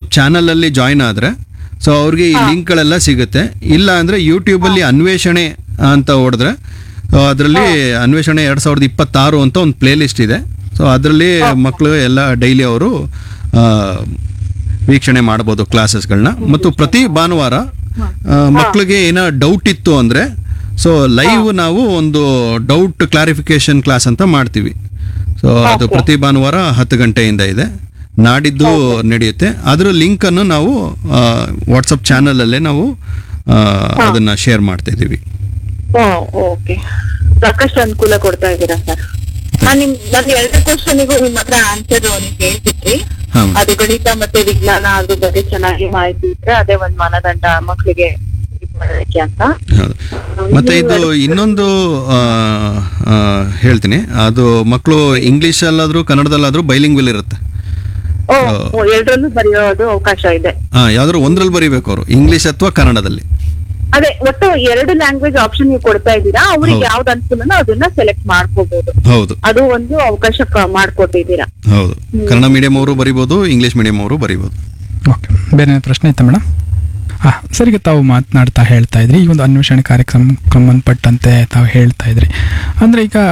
WhatsApp ಚಾನಲಲ್ಲಿ join ಆದರೆ so ಅವ್ರಿಗೆ ಈ ಲಿಂಕ್ಗಳೆಲ್ಲ ಸಿಗುತ್ತೆ ಇಲ್ಲ ಅಂದರೆ ಯೂಟ್ಯೂಬಲ್ಲಿ ಅನ್ವೇಷಣೆ ಅಂತ ಹೊಡೆದ್ರೆ ಸೊ ಅದರಲ್ಲಿ ಅನ್ವೇಷಣೆ ಎರಡು ಸಾವಿರದ ಇಪ್ಪತ್ತಾರು ಅಂತ ಒಂದು ಪ್ಲೇ ಲಿಸ್ಟ್ ಇದೆ ಸೊ ಅದರಲ್ಲಿ ಮಕ್ಕಳು ಎಲ್ಲ ಡೈಲಿ ಅವರು ಆ, ವೀಕ್ಷಣೆ ಮಾಡ್ಬೋದು ಕ್ಲಾಸಸ್ಗಳನ್ನ ಮತ್ತು ಪ್ರತಿ ಭಾನುವಾರ ಆ, ಮಕ್ಕಳಿಗೆ ಏನೋ ಡೌಟ್ ಇತ್ತು ಅಂದರೆ ಸೊ ಲೈವ್ ನಾವು ಒಂದು ಡೌಟ್ ಕ್ಲಾರಿಫಿಕೇಶನ್ ಕ್ಲಾಸ್ ಅಂತ ಮಾಡ್ತೀವಿ ಸೊ ಅದು ಪ್ರತಿ ಭಾನುವಾರ ಹತ್ತು ಗಂಟೆಯಿಂದ ಇದೆ ನಾಡಿದ್ದು ನಡೆಯುತ್ತೆ ಅದರ ಲಿಂಕನ್ನು ನಾವು ವಾಟ್ಸಪ್ ಚಾನಲಲ್ಲೇ ನಾವು ಆ, ಅದನ್ನ ಶೇರ್ ಮಾಡ್ತಾ ಇದ್ದೀವಿ ಓಕೆ ಸಾಕಷ್ಟು ಅನುಕೂಲ ಕೊಡ್ತಾ ಇದ್ದೀರಾ ಸರ್ ನಾನ್ ನಿಮ್ ನನ್ ಎರಡನೇ ಕ್ವಶನಿಗೂ ನಿಮ್ ಹತ್ರ ಆನ್ಸರ್ ನೀವು ಹೇಳ್ತಿದ್ರಿ ಹಾ. ಅದು ಗಣಿತ ಮತ್ತೆ ವಿಜ್ಞಾನ ಅದ್ರ ಬಗ್ಗೆ ಚೆನ್ನಾಗಿ ಮಾಹಿತಿ ಇದ್ರೆ ಅದೇ ಒಂದ್ ಮಾನದಂಡ ಮಕ್ಳಿಗೆ ಇದ್ ಮಾಡೋದಕ್ಕೆ ಅಂತ ಹೌದು ಮತ್ತೆ ಇದು ಇನ್ನೊಂದು ಆ, ಆ, ಹೇಳ್ತೀನಿ ಅದು ಮಕ್ಕಳು ಇಂಗ್ಲೀಷಲ್ಲಾದ್ರೂ ಕನ್ನಡದಲ್ಲಾದ್ರೂ ಬೈಲಿಂಗ್ವಿಲ್ ಇರುತ್ತೆ ಓ ಓ, ಎರಡರಲ್ಲೂ ಬರೆಯೋದು ಅವಕಾಶ ಇದೆ ಹಾ ಯಾವ್ದಾದ್ರು ಒಂದ್ರಲ್ಲಿ ಬರೀಬೇಕು ಅವರು ಇಂಗ್ಲಿಷ್ ಅಥವಾ ಕನ್ನಡದಲ್ಲಿ ಅದೇ ಒಟ್ಟು ಎರಡು ಲ್ಯಾಂಗ್ವೇಜ್ ಆಪ್ಷನ್ ನೀವು ಕೊಡ್ತಾ ಇದ್ದೀರಾ ಅವ್ರಿಗೆ ಹೌದು. ಯಾವ್ದು ಅನುಕೂಲನೋ ಅದನ್ನ ಸೆಲೆಕ್ಟ್ ಮಾಡ್ಕೋಬಹುದು ಹೌದು ಅದು ಒಂದು ಅವಕಾಶ ಕ- ಮಾಡ್ಕೊಟ್ಟಿದ್ದೀರಾ ಹೌದು ಕನ್ನಡ ಮೀಡಿಯಂ ಅವರು ಬರಿಬೋದು ಇಂಗ್ಲಿಷ್ ಮೀಡಿಯಂ ಅವರು ಬರಿಬೋದು ಓಕೆ ಬೇರೆ ಏನಾದ್ರು ಪ್ರಶ್ನೆ ಇತ್ತಾ ಮೇಡಮ್ ಹಾಂ ಸರಿಗೆ ತಾವು ಮಾತನಾಡ್ತಾ ಹೇಳ್ತಾ ಇದ್ರಿ ಈ ಒಂದು ಅನ್ವೇಷಣೆ ಕಾರ್ಯಕ್ರಮಕ್ಕೆ ಸಂಬಂಧಪಟ್ಟಂತೆ ತಾವು ಹೇಳ್ತಾ ಇದ್ರಿ ಅಂದರೆ ಈಗ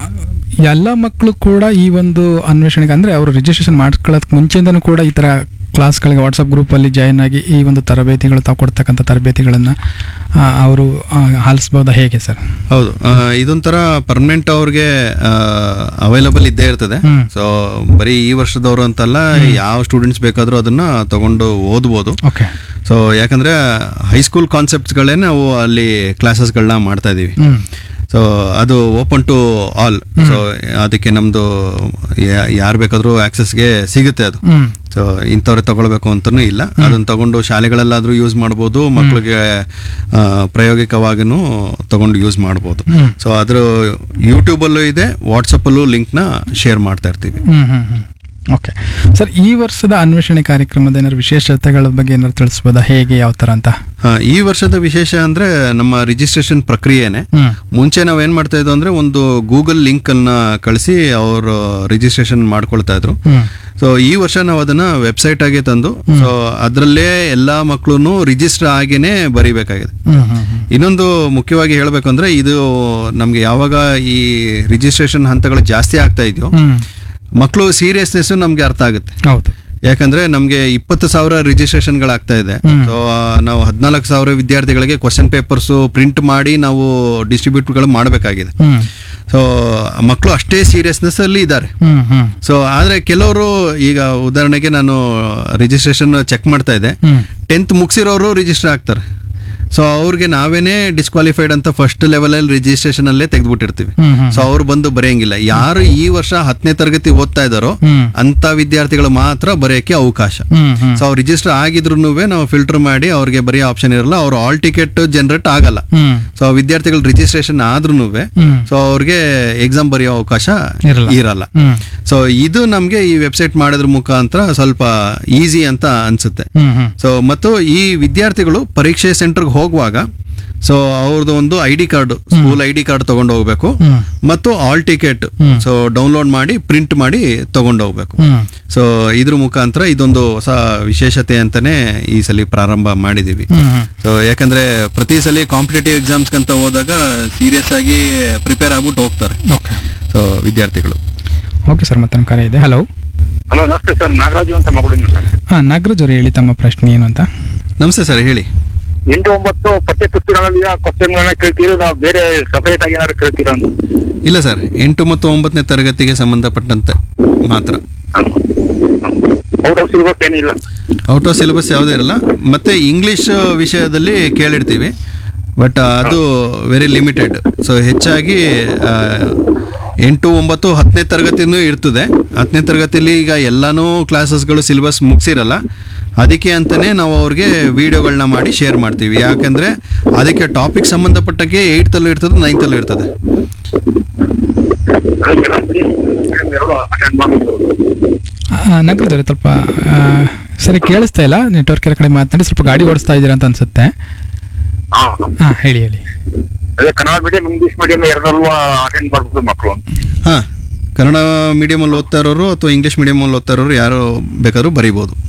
ಎಲ್ಲ ಮಕ್ಕಳು ಕೂಡ ಈ ಒಂದು ಅನ್ವೇಷಣೆಗೆ ಅಂದರೆ ಅವರು ರಿಜಿಸ್ಟ್ರೇಷನ್ ಮಾಡ್ಕೊಳ್ಳೋದಕ್ಕೆ ಮುಂಚೆಯಿಂದನೂ ಕೂಡ ಈ ಥರ ಕ್ಲಾಸ್ಗಳಿಗೆ ವಾಟ್ಸಪ್ ಗ್ರೂಪಲ್ಲಿ ಜಾಯ್ನ್ ಆಗಿ ಈ ಒಂದು ತರಬೇತಿಗಳು ತಾವು ಕೊಡ್ತಕ್ಕಂಥ ತರಬೇತಿಗಳನ್ನು ಅವರು ಆಲಿಸ್ಬೋದಾ ಹೇಗೆ ಸರ್ ಹೌದು ಆ, ಇದೊಂಥರ ಪರ್ಮನೆಂಟ್ ಅವ್ರಿಗೆ ಅವೈಲಬಲ್ ಇದ್ದೇ ಇರ್ತದೆ ಹ್ಮ್. ಸೊ ಬರೀ ಈ ವರ್ಷದವರು ಅಂತಲ್ಲ ಯಾವ ಸ್ಟೂಡೆಂಟ್ಸ್ ಬೇಕಾದ್ರೂ ಅದನ್ನ ತಗೊಂಡು ಓದ್ಬೋದು ಓಕೆ ಸೊ ಯಾಕಂದ್ರೆ ಹೈಸ್ಕೂಲ್ ಕಾನ್ಸೆಪ್ಟ್ಸ್ಗಳೇ ನಾವು ಅಲ್ಲಿ ಕ್ಲಾಸಸ್ಗಳನ್ನ ಮಾಡ್ತಾ ಇದೀವಿ ಹ್ಞೂ ಸೊ ಅದು ಓಪನ್ ಟು ಆಲ್ ಸೊ ಅದಕ್ಕೆ ನಮ್ದು ಯಾರು ಬೇಕಾದ್ರೂ ಆಕ್ಸೆಸ್ಗೆ ಸಿಗುತ್ತೆ ಅದು ಹ್ಞೂ ಸೊ ಇಂಥವ್ರೆ ತಗೊಳ್ಬೇಕು ಅಂತನೂ ಇಲ್ಲ ಅದನ್ನ ತಗೊಂಡು ಶಾಲೆಗಳಲ್ಲಾದ್ರೂ ಯೂಸ್ ಮಾಡ್ಬೋದು ಮಕ್ಕಳಿಗೆ ಆ, ಪ್ರಾಯೋಗಿಕವಾಗಿನೂ ತಗೊಂಡು ಯೂಸ್ ಮಾಡ್ಬೋದು ಹ್ಮ್. ಸೊ ಅದ್ರ ಯೂಟ್ಯೂಬಲ್ಲೂ ಇದೆ ವಾಟ್ಸಪ್ಪಲ್ಲೂ ಲಿಂಕ್ನ ಶೇರ್ ಮಾಡ್ತಾ ಇರ್ತೀವಿ ಹ್ಮ್ ಹ್ಮ್ ಹ್ಮ್ ಓಕೆ ಸರ್ ಈ ವರ್ಷದ ಅನ್ವೇಷಣೆ ಕಾರ್ಯಕ್ರಮದ ಏನಾದ್ರು ವಿಶೇಷತೆಗಳ ಬಗ್ಗೆ ಏನಾದ್ರು ತಿಳಿಸ್ಬೋದಾ ಹೇಗೆ ಯಾವ ಥರ ಅಂತ ಆ, ಈ ವರ್ಷದ ವಿಶೇಷ ಅಂದ್ರೆ ನಮ್ಮ ರಿಜಿಸ್ಟ್ರೇಷನ್ ಪ್ರಕ್ರಿಯೆನೆ ಹ್ಮ್ ಮುಂಚೆ ನಾವು ಏನ್ ಮಾಡ್ತಾ ಇದ್ವು ಅಂದ್ರೆ ಒಂದು ಗೂಗಲ್ ಲಿಂಕ್ ಅನ್ನ ಕಳಿಸಿ ಅವರು ರಿಜಿಸ್ಟ್ರೇಷನ್ ಮಾಡ್ಕೊಳ್ತಾ ಇದ್ರು ಹ್ಮ್ ಸೊ ಈ ವರ್ಷ ನಾವು ಅದನ್ನ ವೆಬ್ಸೈಟ್ ಆಗಿ ತಂದು ಸೊ ಅದರಲ್ಲೇ ಎಲ್ಲಾ ಮಕ್ಕಳು ರಿಜಿಸ್ಟರ್ ಆಗೇನೆ ಬರಿಬೇಕಾಗಿದೆ ಹ್ಮ್ ಹ್ಮ್ ಹ್ಮ್ ಇನ್ನೊಂದು ಮುಖ್ಯವಾಗಿ ಹೇಳಬೇಕು ಅಂದ್ರೆ ಇದು ನಮ್ಗೆ ಯಾವಾಗ ಈ ರಿಜಿಸ್ಟ್ರೇಷನ್ ಹಂತಗಳು ಜಾಸ್ತಿ ಆಗ್ತಾ ಇದೆಯೋ ಹ್ಮ್ ಮಕ್ಕಳು ಸೀರಿಯಸ್ನೆಸ್ ನಮ್ಗೆ ಅರ್ಥ ಆಗುತ್ತೆ ಹೌದು ಯಾಕಂದ್ರೆ ನಮ್ಗೆ ಇಪ್ಪತ್ತು ಸಾವಿರ ರಿಜಿಸ್ಟ್ರೇಷನ್ಗಳಾಗ್ತಾ ಇದೆ ಹ್ಮ್. ಸೊ ನಾವು ಹದಿನಾಲ್ಕು ಸಾವಿರ ವಿದ್ಯಾರ್ಥಿಗಳಿಗೆ ಕ್ವಶನ್ ಪೇಪರ್ಸ್ ಪ್ರಿಂಟ್ ಮಾಡಿ ನಾವು ಡಿಸ್ಟ್ರಿಬ್ಯೂಟ್ಗಳು ಮಾಡಬೇಕಾಗಿದೆ ಹ್ಮ್ ಸೊ ಮಕ್ಕಳು ಅಷ್ಟೇ ಸೀರಿಯಸ್ನೆಸ್ ಅಲ್ಲಿ ಇದ್ದಾರೆ ಹ್ಮ್ ಹ್ಮ್ ಸೊ ಆದ್ರೆ ಕೆಲವರು ಈಗ ಉದಾಹರಣೆಗೆ ನಾನು ರಿಜಿಸ್ಟ್ರೇಷನ್ ಚೆಕ್ ಮಾಡ್ತಾ ಇದ್ದೆ ಹ್ಮ್ ಟೆಂತ್ ಮುಗಿಸಿರೋರು ರಿಜಿಸ್ಟರ್ ಆಗ್ತಾರೆ ಸೊ ಅವ್ರಿಗೆ ನಾವೇನೇ ಡಿಸ್ಕ್ವಾಲಿಫೈಡ್ ಅಂತ ಫಸ್ಟ್ ಲೆವೆಲಲ್ಲಿ ರಿಜಿಸ್ಟ್ರೇಷನ್ ಅಲ್ಲೇ ತೆಗೆದ್ಬಿಟ್ಟಿರ್ತೀವಿ ಹ್ಮ್ ಹ್ಮ್ ಸೊ ಅವ್ರು ಬಂದು ಬರೆಯಂಗಿಲ್ಲ ಯಾರು ಈ ವರ್ಷ ಹತ್ತನೇ ತರಗತಿ ಓದ್ತಾ ಇದ್ದಾರೋ ಹ್ಮ್ ಅಂತ ವಿದ್ಯಾರ್ಥಿಗಳು ಮಾತ್ರ ಬರೆಯಕ್ಕೆ ಅವಕಾಶ ಹ್ಮ್ ಹ್ಮ್ ಸೊ ಅವ್ರು ರಿಜಿಸ್ಟರ್ ಆಗಿದ್ರು ನಾವು ಫಿಲ್ಟರ್ ಮಾಡಿ ಅವ್ರಿಗೆ ಬರೆಯೋ ಆಪ್ಷನ್ ಇರಲ್ಲ ಅವ್ರು ಆಲ್ ಟಿಕೆಟ್ ಜನರೇಟ್ ಆಗಲ್ಲ ಹ್ಮ್ ಸೊ ವಿದ್ಯಾರ್ಥಿಗಳು ರಿಜಿಸ್ಟ್ರೇಷನ್ ಆದ್ರೂ ಹ್ಮ್ ಸೊ ಅವ್ರಿಗೆ ಎಕ್ಸಾಮ್ ಬರೆಯೋ ಅವಕಾಶ ಇರಲ್ಲ. ಇರಲ್ಲ ಹ್ಮ್ ಸೊ ಇದು ನಮ್ಗೆ ಈ ವೆಬ್ಸೈಟ್ ಮಾಡೋದ್ರ ಮುಖಾಂತರ ಸ್ವಲ್ಪ ಈಸಿ ಅಂತ ಅನ್ಸುತ್ತೆ ಹ್ಮ್ ಹ್ಮ್ ಸೊ ಮತ್ತು ಈ ವಿದ್ಯಾರ್ಥಿಗಳು ಪರೀಕ್ಷೆ ಸೆಂಟರ್ಗೆ ಹೋಗುವಾಗ ಸೊ ಅವ್ರದ್ದು ಒಂದು I D card school I D card ತಗೊಂಡು ಹೋಗ್ಬೇಕು ಹ್ಮ್ ಮತ್ತು ಆಲ್ ಟಿಕೆಟ್ ಹ್ಮ್. ಸೊ ಡೌನ್ಲೋಡ್ ಮಾಡಿ ಪ್ರಿಂಟ್ ಮಾಡಿ ತಗೊಂಡು ಹೋಗ್ಬೇಕು ಹ್ಮ್ ಸೊ ಇದ್ರ ಮುಖಾಂತರ ಇದೊಂದು ಹೊಸ ವಿಶೇಷತೆ ಅಂತಾನೆ ಈ ಸಲ ಪ್ರಾರಂಭ ಮಾಡಿದೀವಿ ಹ್ಮ್ ಹ್ಮ್ ಸೊ ಯಾಕಂದ್ರೆ ಪ್ರತಿ ಸಲ ಕಾಂಪಿಟೇಟಿವ್ ಎಕ್ಸಾಮ್ಸ್ ಅಂತ ಹೋದಾಗ ಸೀರಿಯಸ್ ಆಗಿ ಪ್ರಿಪೇರ್ ಆಗ್ಬಿಟ್ಟು ಹೋಗ್ತಾರೆ ಓಕೆ ಸೊ ವಿದ್ಯಾರ್ಥಿಗಳು ಓಕೆ ಸರ್ ಮತ್ತೆ ನಮ್ಮ ಕರೆ ಇದೆ ಹಲೋ ಹಲೋ ನಮಸ್ತೆ ಸರ್ ನಾಗರಾಜು ಅಂತ ಮಗಳಿಂದ ಸರ್ ಹಾಂ ನಾಗರಾಜ್ ಅವರು ಹೇಳಿ ತಮ್ಮ ಪ್ರಶ್ನೆ ಏನು ಅಂತ ನಮಸ್ತೆ ಸರ್ ಹೇಳಿ ಎಂಟು ಒಂಬತ್ತು ಪಠ್ಯ ಪುಸ್ತಕಗಳಲ್ಲಿ ಕ್ವಶನ್ಗಳನ್ನ ಕೇಳ್ತೀರೋ ನಾವು ಬೇರೆ ಸಪರೇಟ್ ಆಗಿ ಏನಾದ್ರು ಕೇಳ್ತೀರಾ ಅಂತ ಇಲ್ಲ ಸರ್ ಎಂಟು ಮತ್ತು ಒಂಬತ್ತನೇ ತರಗತಿಗೆ ಸಂಬಂಧಪಟ್ಟಂತೆ ಮಾತ್ರ ಔಟ್ ಆಫ್ ಸಿಲೆಬಸ್ ಏನಿಲ್ಲ ಔಟ್ ಆಫ್ ಸಿಲೆಬಸ್ ಯಾವುದೇ ಇರಲ್ಲ ಮತ್ತೆ ಇಂಗ್ಲಿಷ್ ವಿಷಯದಲ್ಲಿ ಕೇಳಿರ್ತೀವಿ ಬಟ್ ಅದು ವೆರಿ ಲಿಮಿಟೆಡ್ ಸೊ ಹೆಚ್ಚಾಗಿ ಆ, ಎಂಟು ಒಂಬತ್ತು ಹತ್ತನೇ ತರಗತಿನೂ ಇರ್ತದೆ ಹತ್ತನೇ ತರಗತಿಲಿ ಈಗ ಎಲ್ಲಾನು ಕ್ಲಾಸಸ್ಗಳು ಸಿಲೆಬಸ್ ಮುಗಿಸಿರಲ್ಲ ಅದಕ್ಕೆ ಅಂತಾನೆ ನಾವು ಅವ್ರಿಗೆ ವಿಡಿಯೋಗಳನ್ನ ಮಾಡಿ ಶೇರ್ ಮಾಡ್ತೀವಿ ಯಾಕಂದ್ರೆ ಅದಕ್ಕೆ ಟಾಪಿಕ್ ಸಂಬಂಧಪಟ್ಟಕ್ಕೆ ಏಯ್ತಲ್ಲೂ ಇರ್ತದೆ ನೈನ್ತಲ್ಲೂ ಇರ್ತದೆ ಎರಡು ಅಟೆಂಡ್ ಮಾಡ್ಬೋದು ನಾಗರಾಜ್ ಅವರೇ ಸ್ವಲ್ಪ ಆ, ಸರಿ ಕೇಳಿಸ್ತಾ ಇಲ್ಲ ನೆಟ್ವರ್ಕ್ ಎಲ್ಲ ಕಡೆ ಮಾತನಾಡಿ ಸ್ವಲ್ಪ ಗಾಡಿ ಓಡಿಸ್ತಾ ಇದ್ದೀರಾ ಅಂತ ಅನ್ಸುತ್ತೆ ಹಾ ಹಾಂ ಹೇಳಿ ಹೇಳಿ ಅದೇ ಕನ್ನಡ ಮೀಡಿಯಂ ಇಂಗ್ಲಿಷ್ ಮೀಡಿಯಂ ಎರಡರಲ್ಲೂ ಅಟೆಂಡ್ ಮಾಡ್ಬೋದು ಮಕ್ಕಳು ಹಾಂ ಕನ್ನಡ ಮೀಡಿಯಮಲ್ಲಿ ಓದ್ತಾ ಇರೋರು ಅಥವಾ ಇಂಗ್ಲೀಷ್ ಮೀಡಿಯಮಲ್ಲಿ ಓದ್ತಾ ಇರೋರು ಯಾರು ಬೇಕಾದ್ರೂ ಬರಿಬೋದು